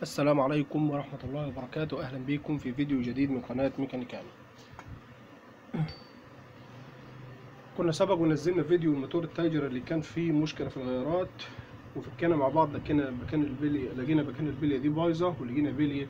السلام عليكم ورحمة الله وبركاته أهلا بكم في فيديو جديد من قناة ميكانيكان كنا سبق ونزلنا فيديو الموتور التاجر اللي كان فيه مشكلة في الغيارات وفكينا مع بعض لقينا مكان البلي لقينا مكان البلية دي بايظة ولقينا بلية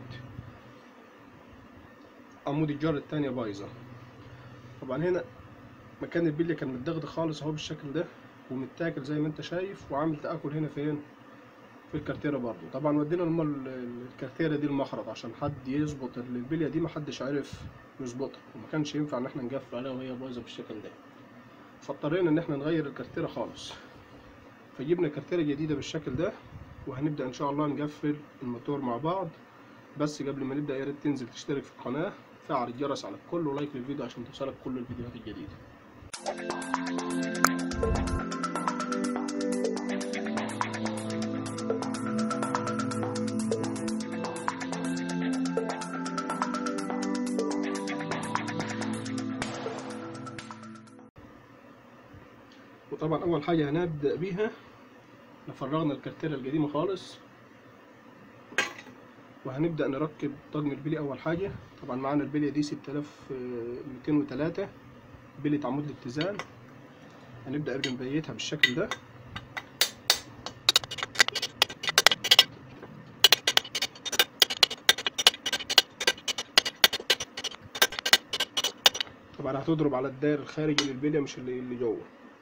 عمود الجار التانية بايظة طبعا هنا مكان البلية كان متدغدغ خالص اهو بالشكل ده ومتاكل زي ما انت شايف وعامل تآكل هنا فين في الكارتيرة برضو طبعا ودينا الم- الكارتيرة دي المخرط عشان حد يظبط البلية دي محدش عرف يظبطها وما كانش ينفع ان احنا نقفل عليها وهي بايظة بالشكل ده فاضطرينا ان احنا نغير الكارتيرة خالص فجبنا كارتيرة جديدة بالشكل ده وهنبدأ ان شاء الله نقفل الموتور مع بعض بس قبل ما نبدأ يا ريت تنزل تشترك في القناة فعل الجرس على الكل ولايك للفيديو عشان توصلك كل الفيديوهات الجديدة وطبعا اول حاجة هنبدأ بيها فرغنا الكارتيرة القديمة خالص وهنبدأ نركب طقم البلي أول حاجة طبعا معانا البلية دي 6203 بلية عمود الاتزان هنبدأ بنبيتها بالشكل ده طبعا هتضرب على الداير الخارجي للبلية مش اللي اللي جوه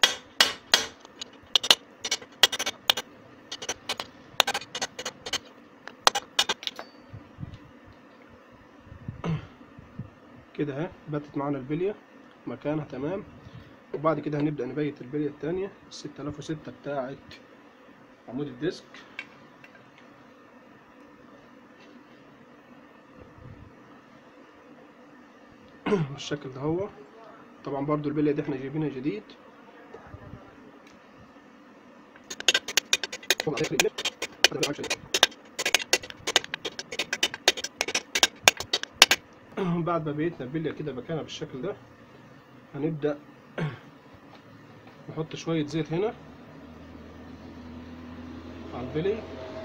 كده اهي باتت معانا البلية مكانها تمام وبعد كده هنبدأ نبيت البلية التانية الستة آلاف وستة بتاعت عمود الديسك بالشكل ده هو طبعا برضو البلية دي احنا جايبينها جديد بعد ما بيتنا البلية كده مكانها بالشكل ده هنبدأ نحط شوية زيت هنا على البلي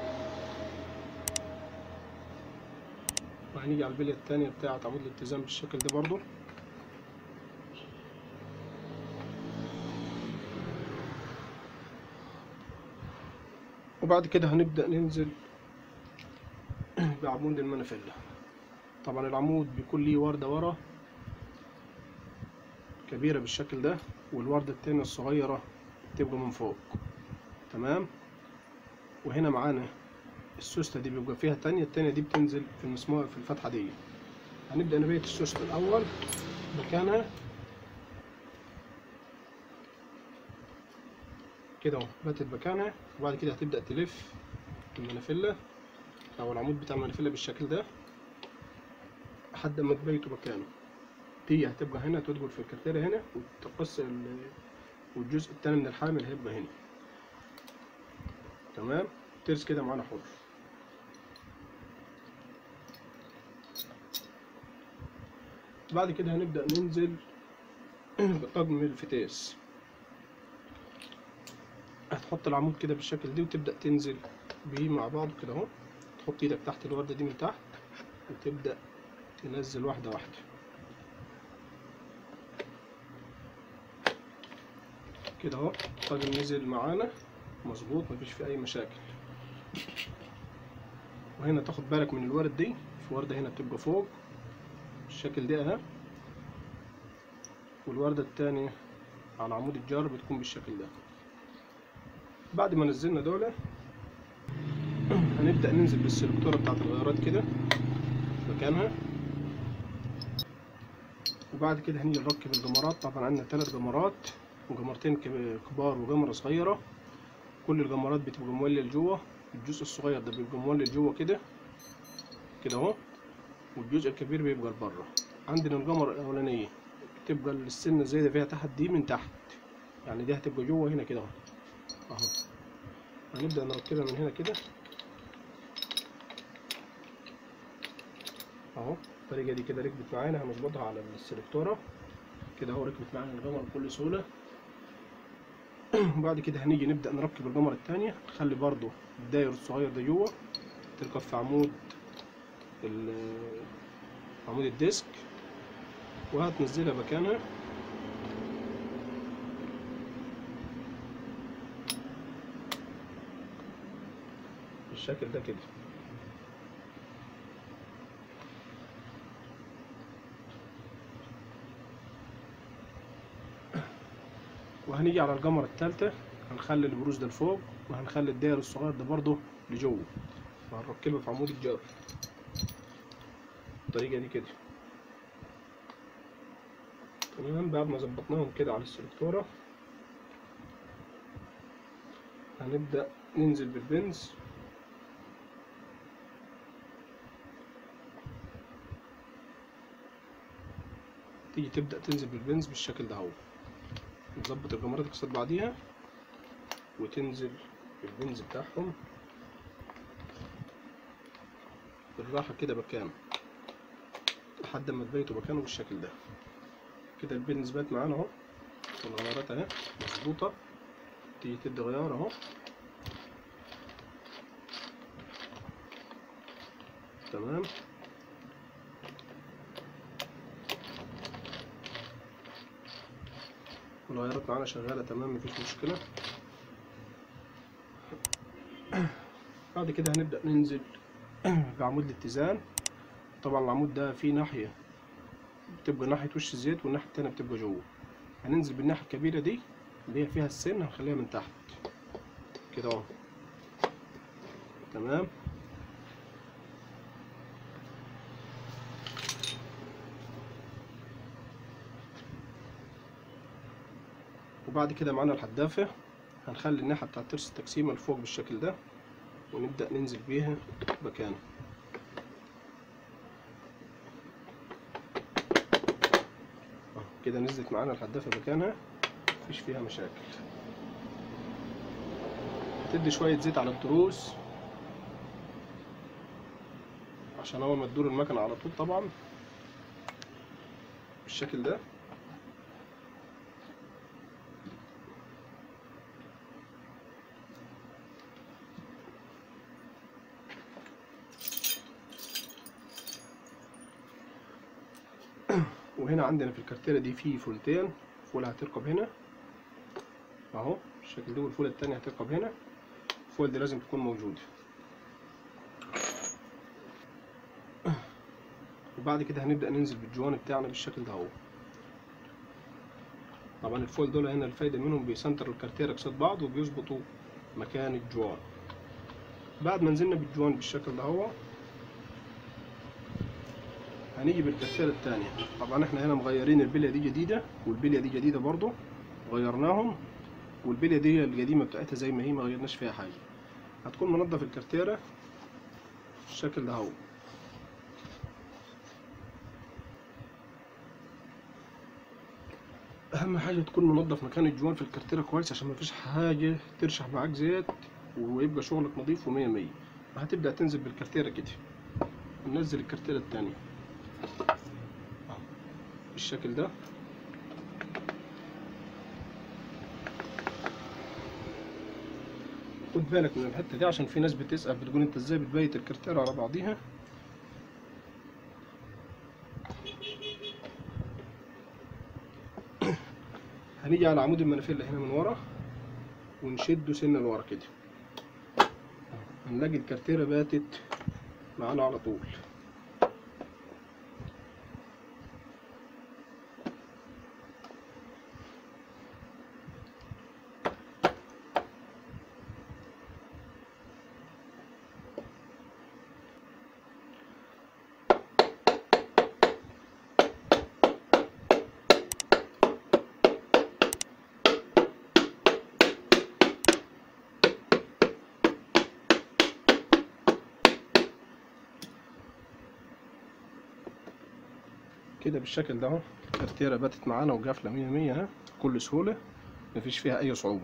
وهنيجي على البلية التانية بتاعة عمود الاتزان بالشكل ده برضو وبعد كده هنبدأ ننزل بعمود المنافلة طبعا العمود بيكون ليه وردة ورا كبيرة بالشكل ده والوردة التانية الصغيرة تبقى من فوق تمام وهنا معانا السوستة دي بيبقى فيها تانية التانية دي بتنزل في المسمار في الفتحة دي هنبدأ نبيت السوستة الأول مكانها كده اهو باتت مكانها وبعد كده هتبدأ تلف المنافلة أو العمود بتاع المنافلة بالشكل ده لحد ما تبيته مكانه دي هتبقى هنا تدخل في الكارتيرة هنا وتقص ال- والجزء التاني من الحامل هيبقى هنا تمام ترس كده معانا حر بعد كده هنبدأ ننزل بطقم الفتاس هتحط العمود كده بالشكل دي وتبدأ تنزل بيه مع بعض كده اهو تحط ايدك تحت الوردة دي من تحت وتبدأ تنزل واحدة واحدة كده اهو الطاجن نزل معانا مظبوط مفيش فيه اي مشاكل وهنا تاخد بالك من الورد دي في وردة هنا بتبقى فوق بالشكل ده اهي والوردة التانية على عمود الجار بتكون بالشكل ده بعد ما نزلنا دولة هنبدأ ننزل بالسلكتورة بتاعت الغيارات كده مكانها وبعد كده هنيجي نركب الجمرات طبعا عندنا ثلاث جمرات وجمرتين كب- كبار وجمرة صغيرة كل الجمرات بتبقى مولية لجوه الجزء الصغير ده بيبقى مولي لجوه كده كده اهو والجزء الكبير بيبقى لبره عندنا الجمرة الأولانية تبقى السنة الزايدة فيها تحت دي من تحت يعني دي هتبقى جوه هنا كده اهو اهو هنبدأ نركبها من هنا كده اهو الطريقة دي كده ركبت معانا هنظبطها على السلكتورة كده اهو ركبت معانا الجمر بكل سهولة وبعد كده هنيجي نبدأ نركب الجمر التانية نخلي برضو الداير الصغير ده جوه تركب في عمود ال- عمود الديسك وهتنزلها مكانها بالشكل ده كده وهنيجي على الجمرة التالتة هنخلي البروز ده لفوق وهنخلي الداير الصغير ده برضه لجوه وهنركبه في عمود الجار بالطريقة دي كده تمام بعد ما ظبطناهم كده على السلكتورة هنبدأ ننزل بالبنز تيجي تبدأ تنزل بالبنز بالشكل ده اهو تظبط الجمرات قصاد بعضيها وتنزل بالبنز بتاعهم بالراحة كده مكانه لحد ما تبيتوا مكانه بالشكل ده كده البنز بات معانا اهو والغيارات اهي مظبوطة تيجي تدي غيار اهو تمام الغيارات معانا شغالة تمام مفيش مشكلة بعد كده هنبدأ ننزل بعمود الاتزان طبعا العمود ده فيه ناحية بتبقى ناحية وش الزيت والناحية التانية بتبقى جوه هننزل بالناحية الكبيرة دي اللي هي فيها السن هنخليها من تحت كده اهو تمام وبعد كده معانا الحدافة هنخلي الناحية بتاعت ترس التقسيمة لفوق بالشكل ده ونبدأ ننزل بيها مكانه أهو كده نزلت معانا الحدافة مكانها مفيش فيها مشاكل هتدي شوية زيت على التروس عشان أول ما تدور المكنة على طول طبعا بالشكل ده وهنا عندنا في الكارتيرة دي في فولتين فولة هتركب هنا اهو بالشكل ده والفولة التانية هتركب هنا الفول دي لازم تكون موجودة وبعد كده هنبدأ ننزل بالجوان بتاعنا بالشكل ده اهو طبعا الفول دول هنا الفايدة منهم بيسنتر الكارتيرة قصاد بعض وبيظبطوا مكان الجوان بعد ما نزلنا بالجوان بالشكل ده اهو هنيجي بالكتالة التانية طبعا احنا هنا مغيرين البلية دي جديدة والبلية دي جديدة برضو غيرناهم والبلية دي القديمة بتاعتها زي ما هي ما غيرناش فيها حاجة هتكون منضف الكارتيرة بالشكل ده اهو اهم حاجة تكون منضف مكان الجوان في الكارتيرة كويس عشان مفيش حاجة ترشح معاك زيت ويبقى شغلك نظيف ومية مية هتبدأ تنزل بالكارتيرة كده وننزل الكارتيرة التانية بالشكل ده خد بالك من الحته دي عشان في ناس بتسأل بتقول انت ازاي بتبيت الكارتيرة على بعضيها هنيجي على عمود المنافير اللي هنا من ورا ونشده سنه لورا كده هنلاقي الكارتيرة باتت معانا على طول كده بالشكل ده اهو الكارتيرة باتت معانا وقافلة مية مية اهي بكل سهولة مفيش فيها أي صعوبة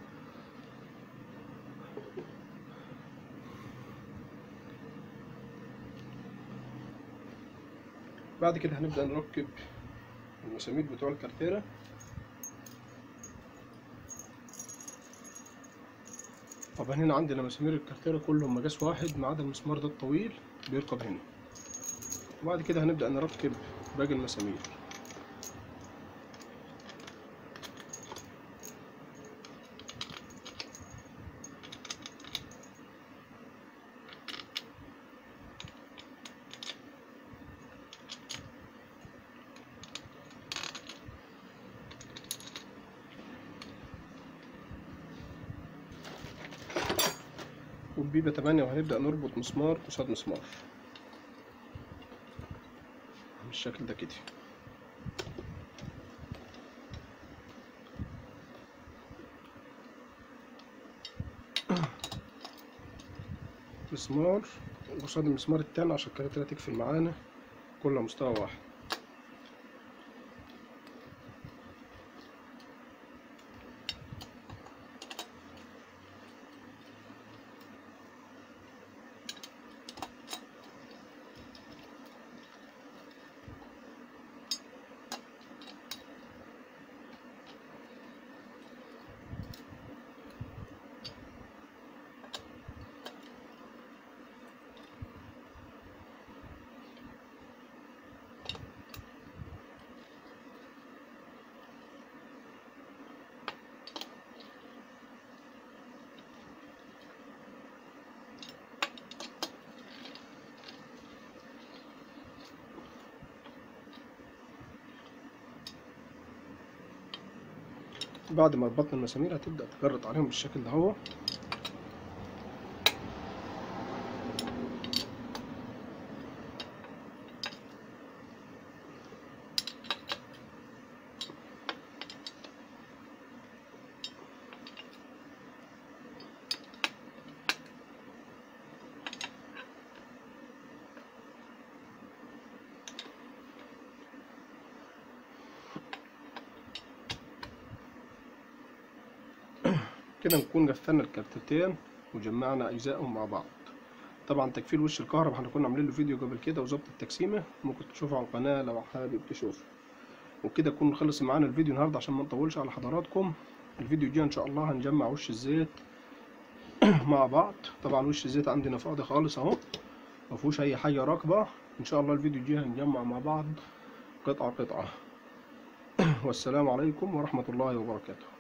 بعد كده هنبدأ نركب المسامير بتوع الكارتيرة طبعا هنا عندنا مسامير الكارتيرة كلهم مقاس واحد ما عدا المسمار ده الطويل بيركب هنا وبعد كده هنبدأ نركب باقي المسامير والبيبة تمانية وهنبدأ نربط مسمار قصاد مسمار بالشكل ده كده مسمار قصاد المسمار التاني عشان الكارتة تقفل معانا كلها مستوى واحد بعد ما ربطنا المسامير هتبدأ تجرط عليهم بالشكل ده هو كده نكون قفلنا الكارتتين وجمعنا اجزائهم مع بعض طبعا تكفيل وش الكهرباء احنا كنا عاملين له فيديو قبل كده وظبط التقسيمه ممكن تشوفه على القناه لو حابب تشوفه وكده يكون خلص معانا الفيديو النهارده عشان ما نطولش على حضراتكم الفيديو الجاي ان شاء الله هنجمع وش الزيت مع بعض طبعا وش الزيت عندنا فاضي خالص اهو ما فيهوش اي حاجه راكبه ان شاء الله الفيديو الجاي هنجمع مع بعض قطعه قطعه والسلام عليكم ورحمه الله وبركاته